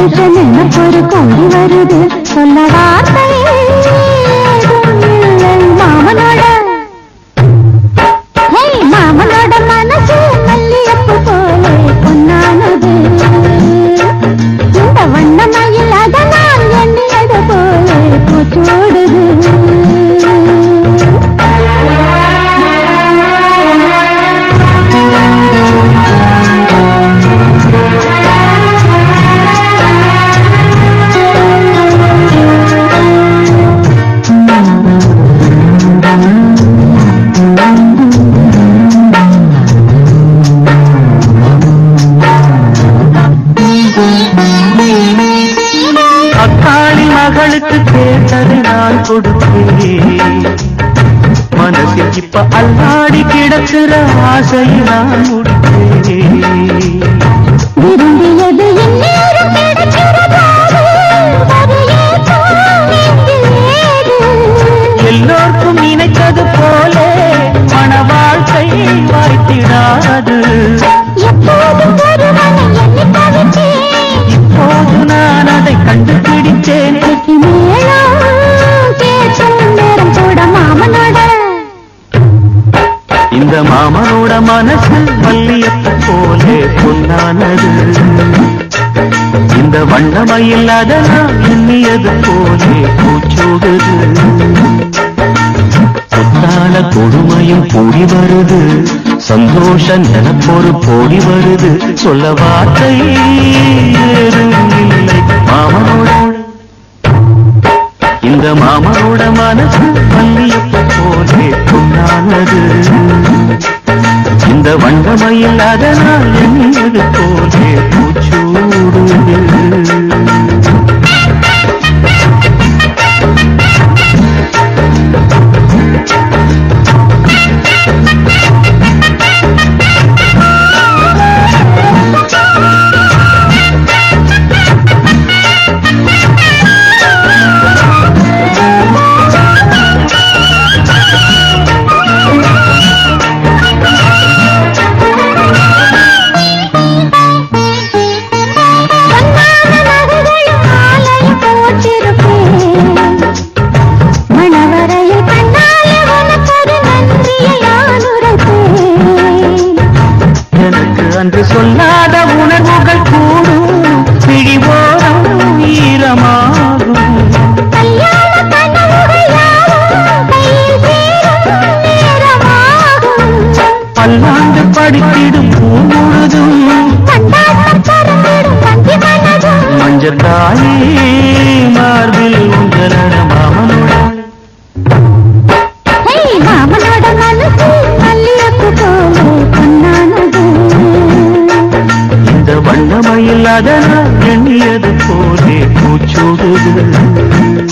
சந்தோஷ நினைப்பொரு கோடி வருது சொல்ல வார்த்தை ஏதும் இல்லை மாமனோட ஹே, மாமனோட மனசு மல்லியப்பு போலே பொன்னானது இந்த வண்ணமயில் அதனால் எண்ணியது போலே பூச்சோடுது அக்காளி மகளுக்கு கேட்டதை நான் கொடுத்தேன் மனசில் இப்ப அல்லாடி கிடக்கிற ஆசையை நான் முடித்தேன் விரும்பியது இந்நேரம் கிடைக்கிறதாவது அது ஏதோ இங்கிலேது. எல்லோருக்கும் நினைத்தது போல மன வாழ்க்கை வாய்த்திடாது எப்போதும் ஒருவனை எண்ணி தவித்தேன். இப்போது நான் அதை கண்டுபிடித்தேன் வெற்றி மேளம் கேட்கும் நேரம் கூட மாமனோட இந்த மாமனோட மனசு மல்லியப்ப போலே பொன்னானது இந்த வண்ணமயில் அதனால் எண்ணியது போலே பூச்சோடுது புத்தான கொடுமையும் கூடி வருது சந்தோஷ நினப்பொரு போடி வருது சொல்ல வார்த்தை ஏதும் இல்லை மாமனோட இந்த மாமனோட மனசு மல்லியப்ப போலே பொன்னானது இந்த வண்ணமயில் அதனால் எண்ணியது போலே பூச்சூடுது பொன்னான நகைகளும் மாலையும் போட்டிருப்பேன். மணவரையில் கண்ணாலே உனக்கொரு நன்றியை நான் உரைப்பேன். எனக்கு அன்று சொல்லாத உணர்வுகள் கூடும் பிழிவோரம் ஈரமாகும் கல்யாண கனவுகள் யாவும் கையில் சேரும் நேரமாகும். பல்லாண்டு படித்திடும் பூ முழுதும் கொண்டாட்டம் பறந்திடும் வஞ்சி மனதும் மஞ்சத்தாயே மார்பில் உங்களன மாமனோட ஹே, மாமனோட மனசு மல்லியப்பு போலே பொன்னானது இந்த வண்ணமயில் அதனால் எண்ணியது போலே பூச்சூடுது